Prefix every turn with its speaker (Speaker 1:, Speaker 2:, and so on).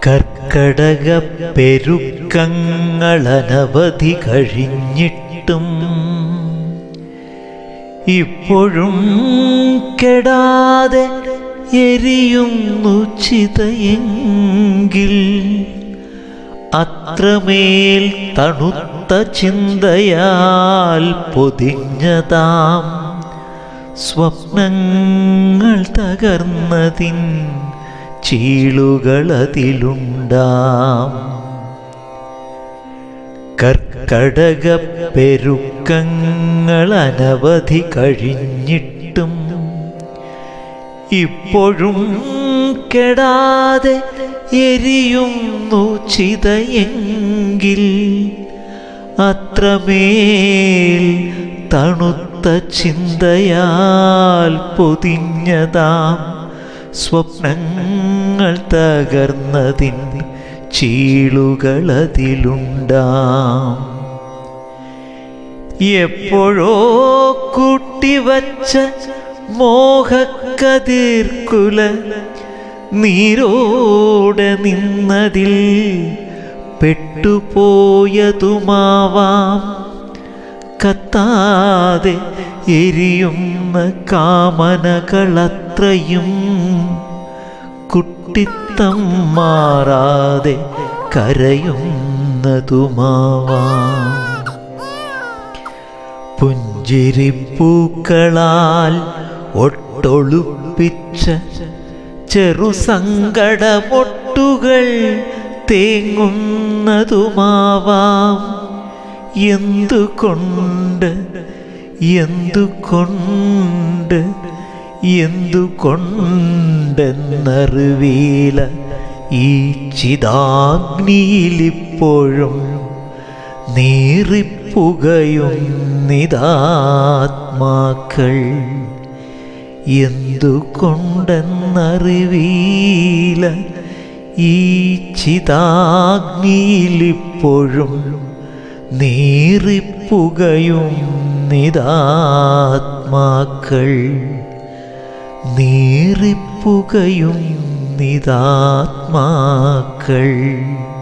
Speaker 1: കർക്കടക പെരുക്കങ്ങളനവധി കഴിഞ്ഞിട്ടും ഇപ്പോഴും കെടാതെ എരിയുന്നു ചിതയെങ്കിൽ അത്രമേൽ തണുത്ത ചിന്തയാൽ പൊതിഞ്ഞതാം സ്വപ്നങ്ങൾ തകർന്നതിൻ ചീളുകളതിലുണ്ടാം കർക്കടക പെരുക്കങ്ങൾ അനവധി കഴിഞ്ഞിട്ടും ഇപ്പോഴും കെടാതെ എരിയുന്നു ചിതയെങ്കിൽ അത്രമേൽ തണുത്ത ചിന്തയാൽ പൊതിഞ്ഞതാം സ്വപ്നങ്ങൾ തകർന്നതിൻ ചീളുകളതിലുണ്ടാം എപ്പോഴോ കൂട്ടിവച്ച മോഹക്കതിർക്കുല നീരോടെ നിന്നതിൽ പെട്ടുപോയതുമാവാം കത്താതെ എരിയുന്ന കാമനകളത്രയും കുട്ടിത്തം മാറാതെ കരയുന്നതുമാവാം പുഞ്ചിരിപ്പൂക്കളാൽ ഒട്ടൊളുപ്പിച്ച ചെറുസങ്കടമൊട്ടുകൾ തേങ്ങുന്നതുമാവാം എന്തുകൊണ്ട് എന്തുകൊണ്ട് എന്തുകൊണ്ടെന്നറിവീല ഈ ചിതാഗ്നിയിലിപ്പോഴും നീറിപ്പുകയും നിതാത്മാക്കൾ എന്തുകൊണ്ടെന്നറിവീല ഈ ചിതാഗ്നിയിലിപ്പോഴും നീറിപ്പുകയും നിതാത്മാക്കൾ നീറിപ്പുകയും നിതാത്മാക്കൾ